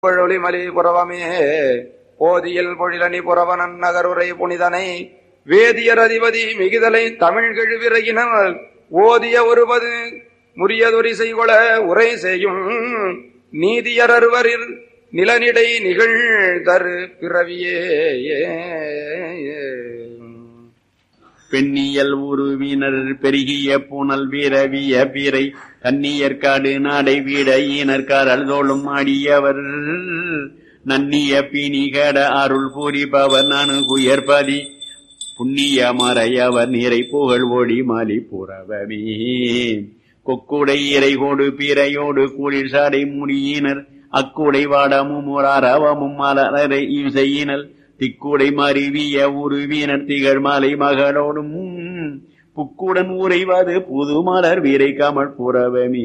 பொழொலிமலி புறவமே போதியல் பொழிலணி புறவனன் நகருரை புனிதனை வேதியர் அதிபதி மிகுதலை தமிழ் கெழுவிரையினர் ஓதிய ஒருபது முறியதொரி செய்கொள உரை செய்யும் நீதியர் அறுவரில் நிலனிடை நிகழ் தரு பிறவியே பெண்ணியல் உருவினர் பெருகிய புனல் வீரவிய பீரை கண்ணியற்காடு நாடை வீட ஈனற்காரல் தோளும் ஆடியவர் நன்னிய பிணிகட அருள் புரிபவர் நானு குயர்பதி புண்ணிய மறையவர் நீரை புகழ் ஓடி மாலி புறவமே கொக்குடை இறைகோடு பீரையோடு கூழில் சாடை முடியினர் அக்குடை வாடமும் அரவமும் மலரை செய்யினல் திக்குடை மருவிய உருவினர் திகழ் மாலை மகளோடும் புக்குடன் உறைவது புது மலர் வீரை கமல் புறவமே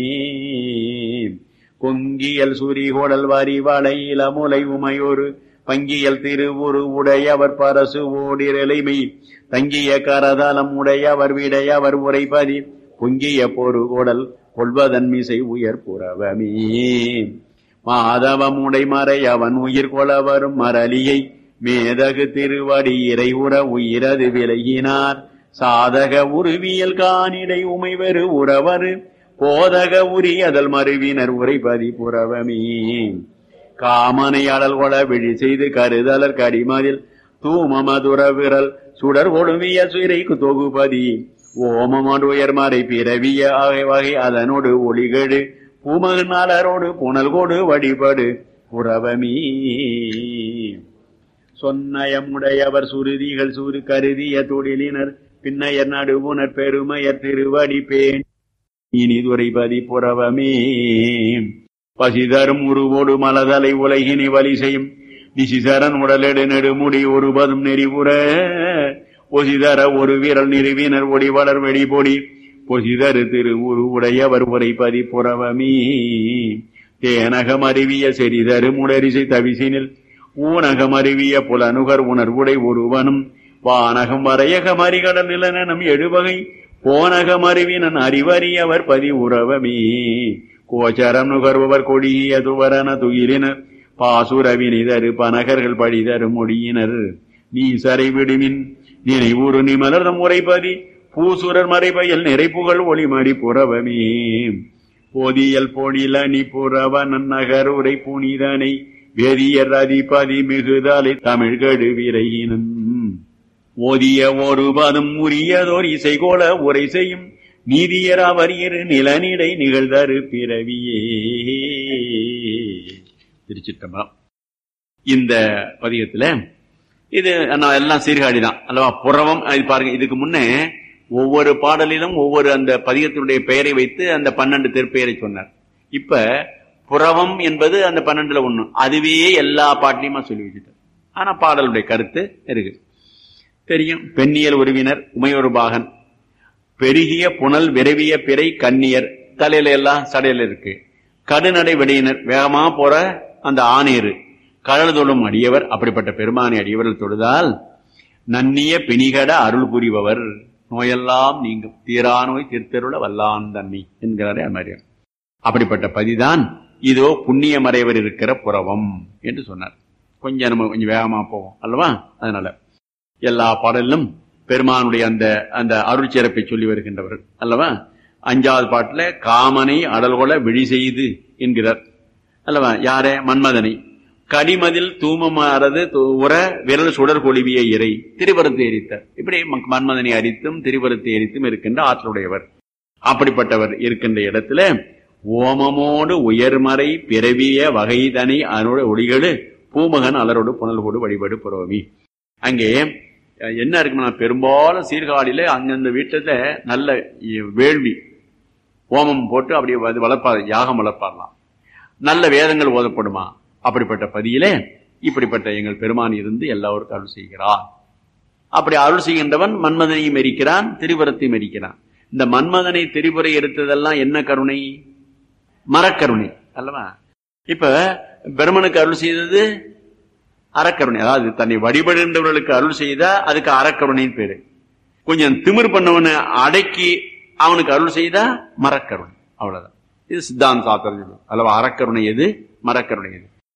கொங்கியல் சுரிகோடல் வாரி வாழை இளமுலை உமையொரு பங்கியல் திருவுரு உடையவர் பரசு ஓடிரலைமை தங்கிய கரதலம் உடையவர் விடையவர் உரைப்பதி பொங்கிய பொறு கோடல் கொள்வதன் மிசை உயர் புறவமே மாதவம் உடைமறை அவன் உயிர் கொள வரும் மரலியை மேதகு திருவடி இறை உற உயிரது விலகினார் சாதக உருவியல் காணிடை உமைவரு உறவரு போதக உரியதல் மறுவினர் உரைபதி புறவமே காமனை அடல் கொள விழி செய்து கருதலர் கடிமதில் தூமமதுர விரல் சுடர் ஒழுமிய சுரைக்கு தொகுபதி ஓமமடு உயர்மறை பிறவிய ஆகை வகை அதனோடு ஒளிகடு பூமகனாளரோடு புனல்கோடு வழிபடு புறவமீ சொன்னயமுடையவர் சுருதிகள் சுரு கருதிய தொழிலினர் பின்னையர் நடுவுனர் பெருமையர் திருவடி பேண் இனிதுரைபதி புறவமே பசிதரும் உருவோடு மலதலை உலகினி வழி செய்யும் நிசிசரன் உடலெடு நெடுமுடி ஒருபதும் நெறிவுற பொசிதர ஒரு வீரல் நிறுவினர் ஒடி வளர் வெடி பொடி பொசிதரு திரு உரு உடையவர் உரைப்பதி புறவமீ தேனகம் அறிவிய செறிதரு முடரிசை தவிசினில் ஊனகம் அறிவிய புலனுகர் உணர்வுடை ஒருவனும் வானகம் வரையகம் அறிகடல் நிலனனும் எழுவகை போனகம் அறிவினன் அறிவறியவர் பதி உறவமே கோச்சரம் நுகர்பவர் கொடிய துவரன துயிலினர் பாசுரவினிதரு பனகர்கள் படிதரு மொழியினர் நீ சரை விடுமின் நினைவுறு நிமலர்தம் உரைப்பதி பூசுரர் மறைபயல் நிறைப்புகள் ஒளிமடி புறவமே போதியல் பொழில நீ புறவன் நகர் உரை புனிதனை வேதியர் அதிபதி மிகுதலை தமிழ் கடுவிரையினன் ஓதிய ஒரு பதம் உரியதோர் இசைகோல உரை செய்யும் நீதியர் அவர் இரு நிலனிடை நிகழ்தரு பிறவியே திருச்சிட்டம்பரம் இந்த பதிகத்துல இது நான் எல்லாம் சீர்காழி தான் அல்லவா புறவம் இது பாருங்க இதுக்கு முன்னே ஒவ்வொரு பாடலிலும் ஒவ்வொரு அந்த பதிகத்தினுடைய பெயரை வைத்து அந்த பன்னெண்டு திருப்பெயரை சொன்னார் இப்ப புறவம் என்பது அந்த பன்னெண்டுல ஒண்ணு அதுவே எல்லா பாட்டிலையுமா சொல்லி வச்சுட்டார் ஆனா பாடலுடைய கருத்து இருக்கு தெரியும் பெண்ணியல் உறவினர் உமையொரு பாகன் பெருகிய புனல் விரவிய பிறை கண்ணியர் தலையில எல்லாம் சடையில இருக்கு கடுநடை வெடியினர் வேகமா போற அந்த ஆணையரு கடல் தொழும் அடியவர் அப்படிப்பட்ட பெருமானை அடியவர்கள் தொழுதால் நன்னிய பிணிகட அருள் புரிபவர் நோயெல்லாம் நீங்கும் தீரா நோய் திருத்தருள வல்லான் தன்மை என்கிறாரே அமரியர் அப்படிப்பட்ட பதிதான் இதோ புண்ணிய மறைவர் இருக்கிற புறவம் என்று சொன்னார் கொஞ்சம் நம்ம கொஞ்சம் வேகமா போவோம் அல்லவா அதனால எல்லா பாடலிலும் பெருமானுடைய அந்த அந்த அருள் சிறப்பை சொல்லி வருகின்றவர் அல்லவா அஞ்சாவது பாட்டுல காமனை அடல்கொல விழி செய்து என்கிறார் அல்லவா யாரே மன்மதனை கடிமதில் தூமமாறது உர விரல் சுடர் கொழுவிய இறை திருவருத்து எரித்தார் இப்படி மன்மதனை அரித்தும் திருவருத்து எரித்தும் இருக்கின்ற ஆற்றலுடையவர் அப்படிப்பட்டவர் இருக்கின்ற இடத்துல ஓமமோடு உயர்மறை பிறவிய வகைதனை அதனோட ஒளிகளு பூமகன் அலரோடு புனல்கோடு வழிபாடு புறவமி அங்கே என்ன இருக்குன்னா பெரும்பாலும் சீர்காழியில அந்தந்த வீட்டுல நல்ல வேள்வி ஓமம் போட்டு அப்படியே வளர்ப்பார் யாகம் வளர்ப்பாரலாம் நல்ல வேதங்கள் ஓதப்படுமா அப்படிப்பட்ட பதியிலே இப்படிப்பட்ட எங்கள் பெருமான் இருந்து எல்லாருக்கும் அருள் செய்கிறார் அப்படி அருள் செய்கின்றவன் மன்மதனையும் எரிக்கிறான் திரிபுரத்தையும் எரிக்கிறான் இந்த மன்மதனை திரிபுரை எடுத்ததெல்லாம் என்ன கருணை மரக்கருணை அல்லவா இப்ப பெருமனுக்கு அருள் செய்தது அறக்கருணை அதாவது தன்னை வழிபடுகின்றவர்களுக்கு அருள் செய்தா அதுக்கு அறக்கருணைன்னு பேரு கொஞ்சம் திமிர் பண்ணவனை அடக்கி அவனுக்கு அருள் செய்தா மரக்கருணை அவ்வளவுதான் இது சித்தாந்த சாத்திரம் அல்லவா அறக்கருணை எது மரக்கருணை எது